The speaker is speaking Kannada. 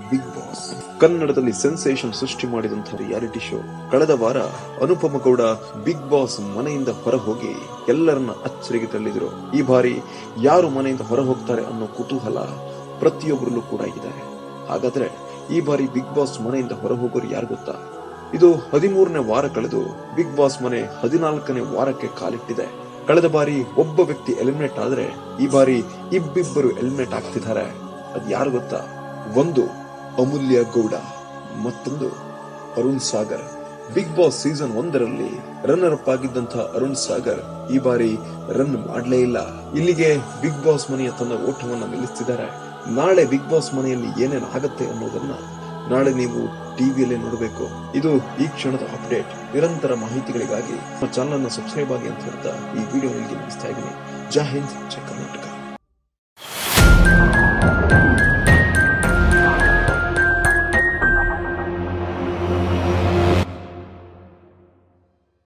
ಬಿಗ್ ಬಾಸ್ ಕನ್ನಡದಲ್ಲಿ ಸೆನ್ಸೇಷನ್ ಸೃಷ್ಟಿ ಮಾಡಿದಂತಹ ರಿಯಾಲಿಟಿ ಶೋ ಕಳೆದ ವಾರ ಅನುಪಮ ಗೌಡ ಬಿಗ್ ಬಾಸ್ ಮನೆಯಿಂದ ಹೊರ ಹೋಗಿ ಎಲ್ಲರನ್ನ ಅಚ್ಚರಿಗೆ ತಳ್ಳಿದ್ರು ಈ ಬಾರಿ ಯಾರು ಮನೆಯಿಂದ ಹೊರ ಹೋಗ್ತಾರೆ ಅನ್ನೋ ಕುತೂಹಲ ಪ್ರತಿಯೊಬ್ಬರಲ್ಲೂ ಕೂಡ ಇದೆ ಹಾಗಾದ್ರೆ ಈ ಬಾರಿ ಬಿಗ್ ಬಾಸ್ ಮನೆಯಿಂದ ಹೊರ ಹೋಗೋರು ಯಾರು ಗೊತ್ತಾ ಇದು ಹದಿಮೂರನೇ ವಾರ ಕಳೆದು ಬಿಗ್ ಬಾಸ್ ಮನೆ ಹದಿನಾಲ್ಕನೇ ವಾರಕ್ಕೆ ಕಾಲಿಟ್ಟಿದೆ ಕಳೆದ ಬಾರಿ ಒಬ್ಬ ವ್ಯಕ್ತಿ ಎಲಿಮಿನೇಟ್ ಆದ್ರೆ ಈ ಬಾರಿ ಇಬ್ಬಿಬ್ಬರು ಎಲಿಮಿನೇಟ್ ಆಗ್ತಿದ್ದಾರೆ ಅದ್ ಯಾರು ಗೊತ್ತಾ ಒಂದು ಅಮೂಲ್ಯ ಗೌಡ ಮತ್ತೊಂದು Arun Sagar Bigg Boss season ಒಂದರಲ್ಲಿ ರನ್ನರ್ ಅಪ್ ಆಗಿದ್ದಂತಹ ಅರುಣ್ ಸಾಗರ್ ಈ ಬಾರಿ ರನ್ ಮಾಡಲೇ ಇಲ್ಲ ಇಲ್ಲಿಗೆ ಬಿಗ್ ಬಾಸ್ ಮನೆಯ ತನ್ನ ಓಟವನ್ನ ನಿಲ್ಲಿಸ್ತಿದ್ದಾರೆ ನಾಳೆ ಬಿಗ್ ಬಾಸ್ ಮನೆಯಲ್ಲಿ ಏನೇನು ಆಗತ್ತೆ ಅನ್ನೋದನ್ನ ನಾಳೆ ನೀವು ಟಿವಿಯಲ್ಲೇ ನೋಡಬೇಕು ಇದು ಈ ಕ್ಷಣದ ಅಪ್ಡೇಟ್ ನಿರಂತರ ಮಾಹಿತಿಗಳಿಗಾಗಿ ನಮ್ಮ ಚಾನಲ್ ಅನ್ನು ಸಬ್ಸ್ಕ್ರೈಬ್ ಆಗಿ ಅಂತ ಹೇಳ್ತಾ ಈ ವಿಡಿಯೋ ನಿಮಗೆ ಮುಗಿಸ್ತಾ ಇದ್ದೀನಿ ಜೈ ಹಿಂದ್ ಜೈ ಕರ್ನಾಟಕ